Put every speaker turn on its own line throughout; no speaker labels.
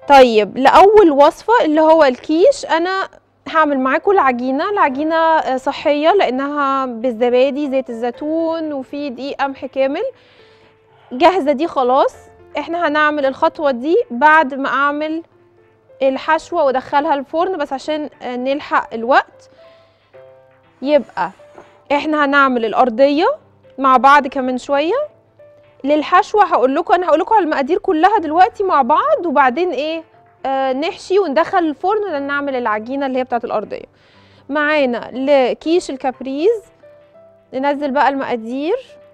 طيب لاول وصفه اللي هو الكيش انا هعمل معاكم العجينه العجينه آه، صحيه لانها بالزبادي زيت الزيتون وفي دقيق قمح كامل جاهزه دي خلاص احنا هنعمل الخطوه دي بعد ما اعمل الحشوه وادخلها الفرن بس عشان آه، نلحق الوقت يبقى احنا هنعمل الارضيه مع بعض كمان شويه للحشوه هقول لكم انا هقول لكم على المقادير كلها دلوقتي مع بعض وبعدين ايه آه نحشي وندخل الفرن لان نعمل العجينه اللي هي بتاعه الارضيه معانا لكيش الكابريز ننزل بقى المقادير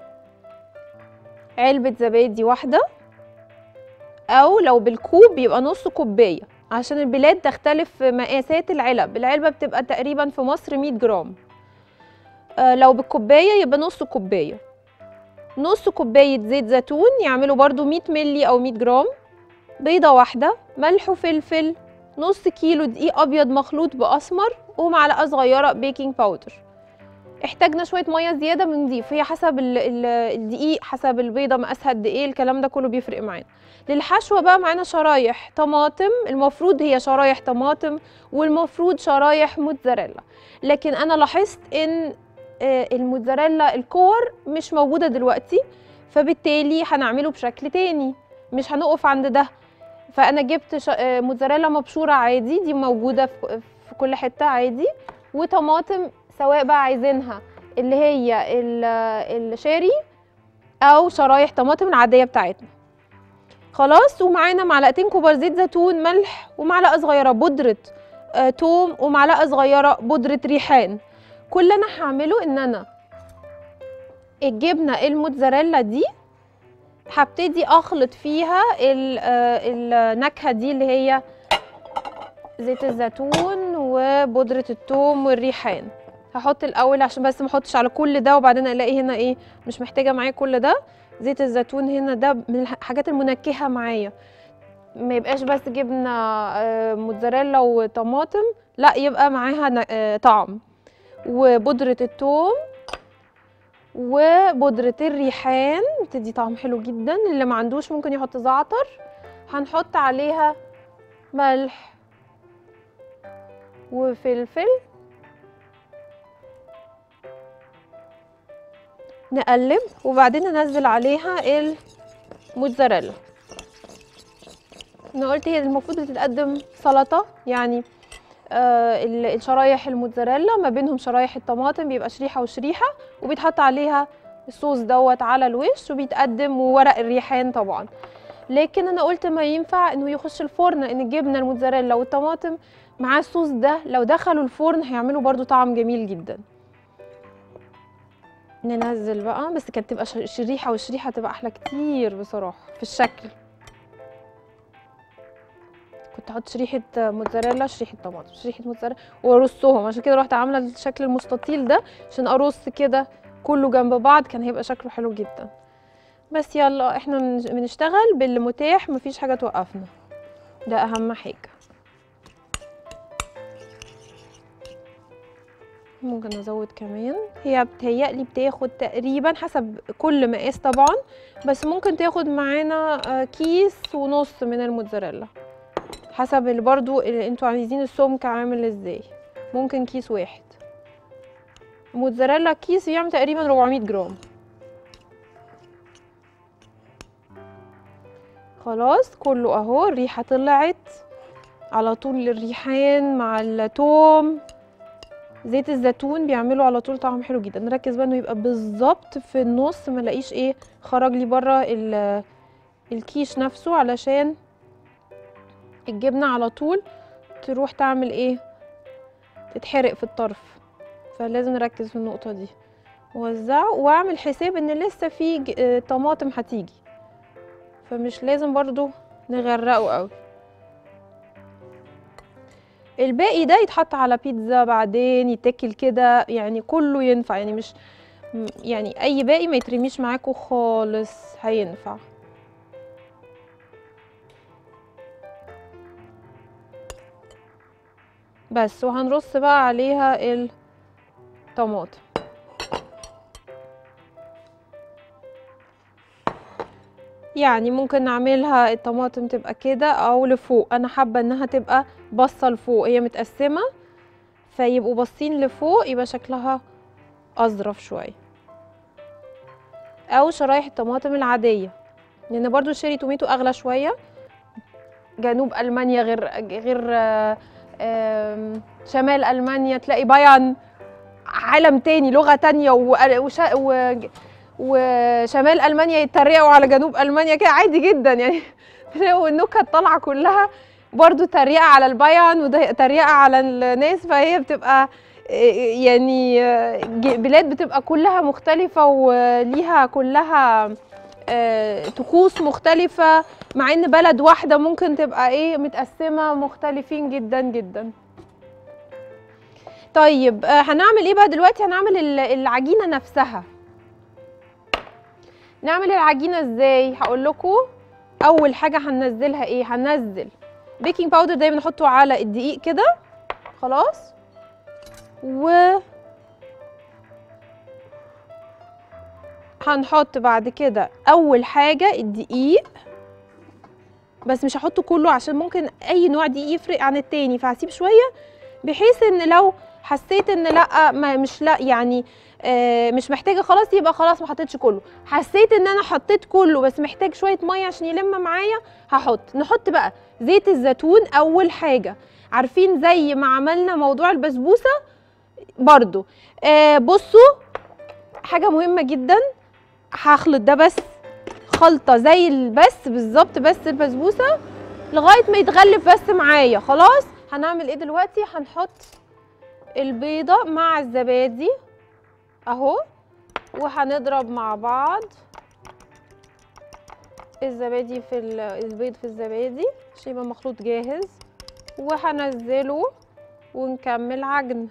علبه زبادي واحده او لو بالكوب يبقى نص كوبايه عشان البلاد تختلف في مقاسات العلب العلبه بتبقى تقريبا في مصر 100 جرام آه لو بالكوبايه يبقى نص كوبايه نص كوبايه زيت زيتون يعملوا برضو 100 ملي او 100 جرام بيضه واحده ملح وفلفل نص كيلو دقيق ابيض مخلوط باسمر ومعلقه صغيره بيكنج باودر احتاجنا شويه ميه زياده بنضيف هي حسب ال- ال- الدقيق حسب البيضه مقاسها قد ايه الكلام ده كله بيفرق معانا للحشوه بقى معانا شرايح طماطم المفروض هي شرايح طماطم والمفروض شرايح موتزاريلا لكن انا لاحظت ان آه، الموتزاريلا الكور مش موجوده دلوقتي فبالتالي هنعمله بشكل تاني مش هنقف عند ده فانا جبت ش- آه، موتزاريلا مبشوره عادي دي موجوده في في كل حته عادي وطماطم سواء بقى عايزينها اللي هي ال- الشاري او شرايح طماطم العاديه بتاعتنا خلاص ومعانا معلقتين كبار زيت زيتون ملح ومعلقه صغيره بودره آه، توم ومعلقه صغيره بودره ريحان كل اللي انا هعمله ان انا الجبنه الموتزاريلا دي هبتدي اخلط فيها ال- آه، النكهه دي اللي هي زيت الزيتون وبودره الثوم والريحان هحط الاول عشان بس ما احطش على كل ده وبعدين الاقي هنا ايه مش محتاجه معايا كل ده زيت الزيتون هنا ده من الحاجات المنكهه معايا ما يبقاش بس جبنه آه، موتزاريلا وطماطم لا يبقى معاها ن- آه، طعم وبودره الثوم وبودرة الريحان بتدي طعم حلو جدا اللي ما عندوش ممكن يحط زعتر هنحط عليها ملح وفلفل نقلب وبعدين ننزل عليها الموتزاريلا انا قلت هي المفروض بتتقدم سلطه يعني آه ال- الشرايح الموتزاريلا ما بينهم شرايح الطماطم بيبقى شريحه وشريحه وبيتحط عليها الصوص دوت على الوش وبيتقدم وورق الريحان طبعا لكن انا قلت ما ينفع انه يخش الفرن ان الجبنه الموتزاريلا والطماطم مع الصوص ده لو دخلوا الفرن هيعملوا برضو طعم جميل جدا ننزل بقى بس كانت تبقى ش- شريحه والشريحه تبقى احلى كتير بصراحه في الشكل كنت احط شريحه موتزاريلا شريحه طماطم شريحه موتزاريلا وارصهم عشان كده رحت عامله الشكل المستطيل ده عشان ارص كده كله جنب بعض كان هيبقى شكله حلو جدا بس يلا احنا بنش- بنشتغل بالمتاح مفيش حاجه توقفنا ده اهم حاجه ممكن ازود كمان هي بتهيألي بتاخد تقريبا حسب كل مقاس طبعا بس ممكن تاخد معانا آه، كيس ونص من الموتزاريلا حسب اللي برضو اللي انتوا عايزين السمك عامل ازاي ممكن كيس واحد موتزاريلا كيس بيعمل تقريبا 400 جرام خلاص كله اهو الريحه طلعت على طول الريحان مع التوم زيت الزيتون بيعملوا على طول طعم حلو جدا نركز بقى انه يبقى بالظبط في النص ما الاقيش ايه خرج لي بره ال- الكيش نفسه علشان الجبنه على طول تروح تعمل ايه تتحرق في الطرف فلازم نركز في النقطه دي وزعه واعمل حساب ان لسه في ج- آه، طماطم هتيجي فمش لازم برضو نغرقه قوي الباقي ده يتحط على بيتزا بعدين يتاكل كده يعني كله ينفع يعني مش م- يعني اي باقي ما يترميش معاكم خالص هينفع بس وهنرص بقى عليها يعني ممكن نعملها الطماطم تبقى كده او لفوق انا حابه انها تبقى باصه لفوق هي متقسمه فيبقوا باصين لفوق يبقى شكلها اظرف شويه او شرايح الطماطم العاديه لان برضو الشيري توميتو اغلى شويه جنوب المانيا غير غير آه، آم، شمال المانيا تلاقي بايرن عالم تاني لغه تانية و- وش- و- وشمال المانيا يتريقوا على جنوب المانيا كده عادي جدا يعني تلاقوا النكت طالعه كلها برضو تريقه على البايرن وتريقه على الناس فهي بتبقى إيه، يعني آه، ج- بلاد بتبقى كلها مختلفه وليها كلها آه، طقوس مختلفه مع ان بلد واحده ممكن تبقى ايه متقسمه مختلفين جدا جدا طيب آه، هنعمل ايه بقى دلوقتي هنعمل ال- العجينه نفسها نعمل العجينه ازاي هقول لكم اول حاجه هننزلها ايه هننزل بيكنج باودر دايما نحطه على الدقيق كده خلاص و هنحط بعد كده اول حاجه الدقيق بس مش هحطه كله عشان ممكن اي نوع دقيق يفرق عن التاني فهسيب شويه بحيث ان لو حسيت ان لا ما مش لا يعني آه مش محتاجه خلاص يبقى خلاص ما حطيتش كله حسيت ان انا حطيت كله بس محتاج شويه ميه عشان يلم معايا هحط نحط بقى زيت الزيتون اول حاجه عارفين زي ما عملنا موضوع البسبوسه برضو آه بصوا حاجه مهمه جدا هخلط ده بس خلطه زي البس بالظبط بس البسبوسه لغايه ما يتغلف بس معايا خلاص هنعمل ايه دلوقتي هنحط البيضه مع الزبادي اهو وهنضرب مع بعض الزبادي في ال- البيض في الزبادي عشان يبقى مخلوط جاهز وهنزله ونكمل عجن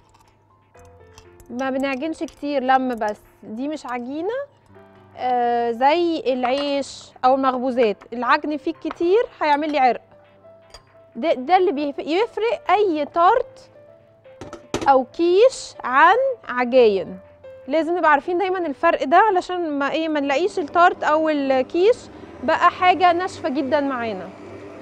ما بنعجنش كتير لم بس دي مش عجينه آه زي العيش او المخبوزات العجن فيه كتير هيعمل لي عرق ده, ده اللي بيف- يفرق اي تارت او كيش عن عجاين لازم نبقى عارفين دايما الفرق ده علشان ما ايه ما نلاقيش التارت او الكيش بقى حاجه ناشفه جدا معانا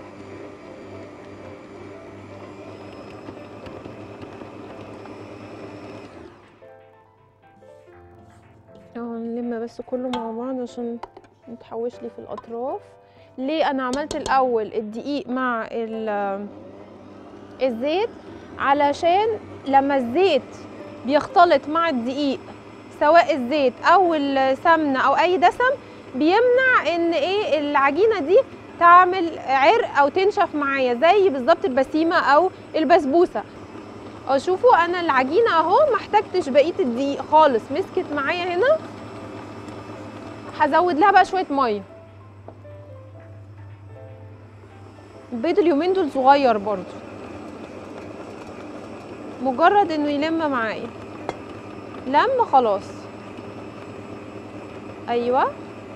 اه نلم بس كله مع بعض عشان متحوش لي في الاطراف ليه انا عملت الاول الدقيق مع ال- الزيت علشان لما الزيت بيختلط مع الدقيق سواء الزيت او السمنه او اي دسم بيمنع ان ايه العجينه دي تعمل عرق او تنشف معايا زي بالظبط البسيمه او البسبوسه اه شوفوا انا العجينه اهو ما احتاجتش بقيه الدقيق خالص مسكت معايا هنا هزود لها بقى شويه ميه البيض اليومين دول صغير برضو مجرد انه يلم معايا لم خلاص ايوه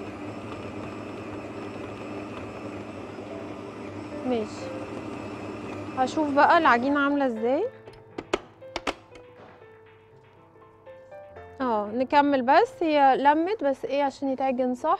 ماشي هشوف بقى العجينه عامله ازاي اه نكمل بس هي لمت بس ايه عشان يتعجن صح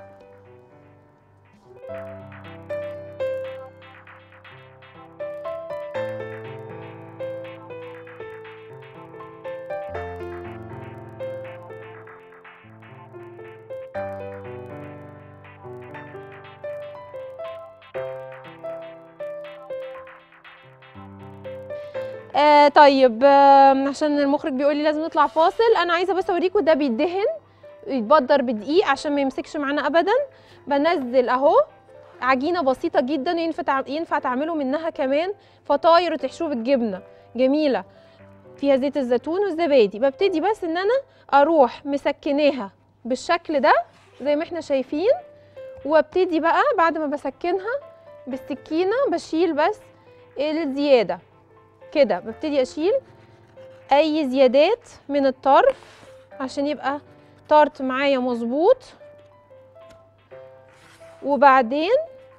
آه طيب آه عشان المخرج بيقول لي لازم نطلع فاصل انا عايزه بس اوريكم ده بيدهن يتبدر بدقيق عشان ما يمسكش معانا ابدا بنزل اهو عجينه بسيطه جدا ينفع تع- ينفع تعملوا منها كمان فطاير وتحشوه بالجبنه جميله فيها زيت الزيتون والزبادي ببتدي بس ان انا اروح مسكناها بالشكل ده زي ما احنا شايفين وابتدي بقى بعد ما بسكنها بالسكينه بشيل بس الزياده كده ببتدي اشيل اي زيادات من الطرف عشان يبقى طارت معايا مظبوط وبعدين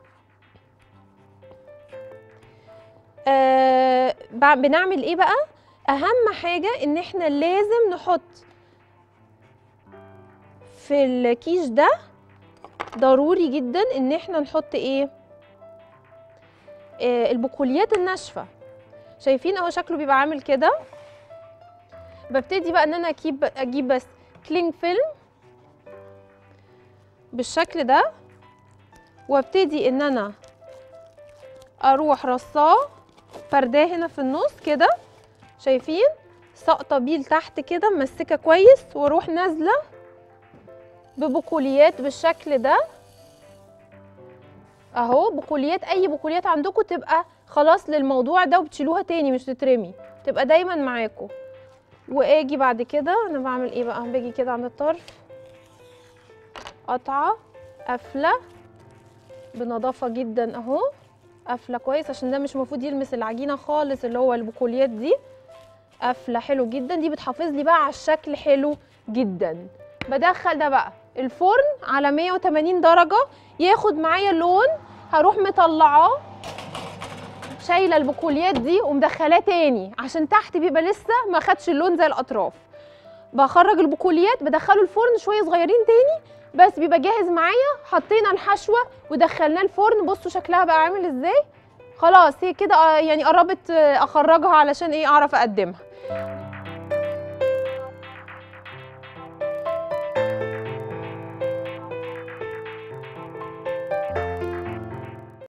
آه بع- بنعمل ايه بقى اهم حاجه ان احنا لازم نحط في الكيش ده ضروري جدا ان احنا نحط ايه آه البقوليات الناشفه شايفين اهو شكله بيبقى عامل كده ببتدي بقى ان انا اجيب اجيب بس كلينج فيلم بالشكل ده وابتدي ان انا اروح رصاه فرداه هنا في النص كده شايفين ساقطه بيه لتحت كده ممسكه كويس واروح نازله ببقوليات بالشكل ده اهو بقوليات اي بقوليات عندكم تبقى خلاص للموضوع ده وبتشيلوها تاني مش تترمي تبقى دايما معاكم واجي بعد كده انا بعمل ايه بقى باجي كده عند الطرف قطعه قافله بنظافه جدا اهو قافله كويس عشان ده مش المفروض يلمس العجينه خالص اللي هو البقوليات دي قافله حلو جدا دي بتحافظ لي بقى على الشكل حلو جدا بدخل ده بقى الفرن على 180 درجه ياخد معايا لون هروح مطلعاه شايله البقوليات دي ومدخلاه تاني عشان تحت بيبقى لسه ما خدش اللون زي الاطراف بخرج البقوليات بدخله الفرن شويه صغيرين تاني بس بيبقى جاهز معايا حطينا الحشوه ودخلناه الفرن بصوا شكلها بقى عامل ازاي خلاص هي كده آه، يعني قربت آه، اخرجها علشان ايه اعرف اقدمها